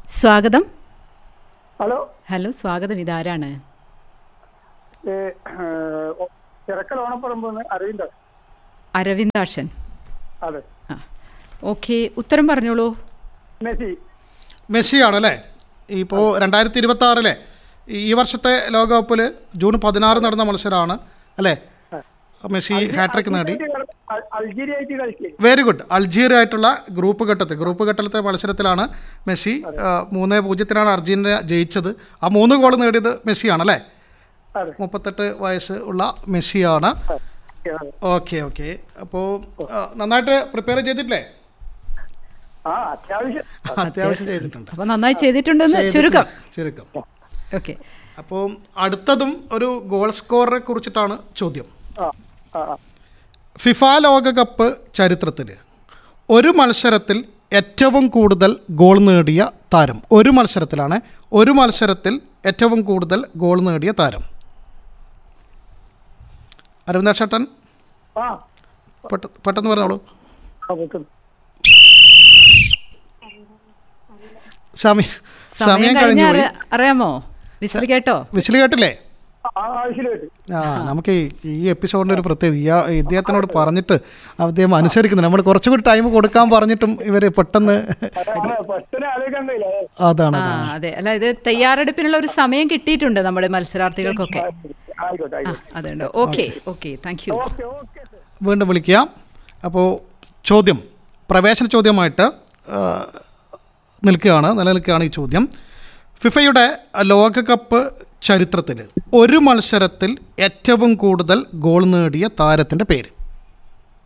സ്വാഗതം hello hello സ്വാഗതം ഇതാരാണ് ഏ, ഏഹ്, ഒ- ചിറക്കൽ ഓണപ്പറമ്പ് അരവിന്ദ് അരവിന്ദാക്ഷൻ അതെ ആ ഓക്കെ ഉത്തരം പറഞ്ഞോളൂ മെസ്സി മെസ്സിയാണ് അല്ലേ ഇപ്പോൾ രണ്ടായിരത്തി ഇരുപത്തി ആറിലെ ഈ വർഷത്തെ ലോകകപ്പിൽ ജൂൺ പതിനാറ് നടന്ന മത്സരമാണ് അല്ലേ മെസ്സി ഹാട്രിക് നേടി അൽ- അൾജീരിയ ആയിട്ട് കളിക്കേ വെരി ഗുഡ് അൾജീരിയ ആയിട്ടുള്ള ഗ്രൂപ്പ് ഘട്ടത്തിൽ ഗ്രൂപ്പ് ഘട്ടത്തിലത്തെ മത്സരത്തിലാണ് മെസ്സി ആ, മൂന്ന് പൂജ്യത്തിനാണ് അർജന്റീന ജയിച്ചത് ആ മൂന്ന് ഗോൾ നേടിയത് മെസ്സിയാണ് അല്ലേ അതെ മുപ്പത്തെട്ട് വയസ്സ് ഉള്ള മെസ്സിയാണ് അതെ. ഓക്കെ ഓക്കെ അപ്പോൾ നന്നായിട്ട് പ്രിപ്പയർ ചെയ്തിട്ടില്ലേ ആ അത്യാവശ്യം അത്യാവശ്യം ചെയ്തിട്ടുണ്ട് അപ്പൊ നന്നായി ചെയ്തിട്ടുണ്ടെന്ന് ചുരുക്കം ചുരുക്കം ഓക്കെ അപ്പോൾ അടുത്തതും ഒരു ഗോൾ സ്കോറിനെ കുറിച്ചിട്ടാണ് ചോദ്യം ആ ആ ആ. ഫിഫ ലോകകപ്പ് ചരിത്രത്തിൽ ഒരു മത്സരത്തിൽ ഏറ്റവും കൂടുതൽ ഗോൾ നേടിയ താരം ഒരു മത്സരത്തിലാണ് ഒരു മത്സരത്തിൽ ഏറ്റവും കൂടുതൽ ഗോൾ നേടിയ താരം അരവിന്ദ ഷട്ടൻ ആ പെട്ടെന്ന് പെട്ടെന്ന് പറഞ്ഞോളൂ ആ, വെക്കുന്നു. സമയം സമയം സമയം കഴിഞ്ഞ കഴിഞ്ഞു പോയി അറിയാമോ വിസിൽ കേട്ടോ വിസിൽ കേട്ടില്ലേ ആ ആവശ്യമായിട്ട് ആ നമുക്ക് ഈ- ഈ എപ്പിസോഡിൻ്റെ ഒരു പ്രത്യേകത ഈ ഇദ്ദേഹത്തിനോട് പറഞ്ഞിട്ട് അദ്ദേഹം അനുസരിക്കുന്നില്ല നമ്മൾ കുറച്ചുകൂടി ടൈം കൊടുക്കാൻ പറഞ്ഞിട്ടും ഇവർ പെട്ടെന്ന് ഫസ്റ്റിനെ ആലോചിക്കാൻ കഴിയില്ല അതെ. അതാണ് ആ അതെ അല്ല ഇത് തയ്യാറെടുപ്പിനുള്ള ഒരു സമയം കിട്ടിയിട്ടുണ്ട് നമ്മുടെ മത്സരാർത്ഥികൾക്കൊക്കെ ആയിക്കോട്ടെ ആ ആയിക്കോട്ടെ അതുണ്ട് okay okay thank you okay okay sir വീണ്ടും വിളിക്കുക അപ്പോൾ ചോദ്യം പ്രവേശന ചോദ്യമായിട്ട് ആ, നിൽക്കുകയാണ് നിലനിൽക്കുകയാണ് ഈ ചോദ്യം ഫിഫയുടെ ലോകകപ്പ് ചരിത്രത്തിൽ ഒരു മത്സരത്തിൽ ഏറ്റവും കൂടുതൽ ഗോൾ നേടിയ താരത്തിൻ്റെ പേര്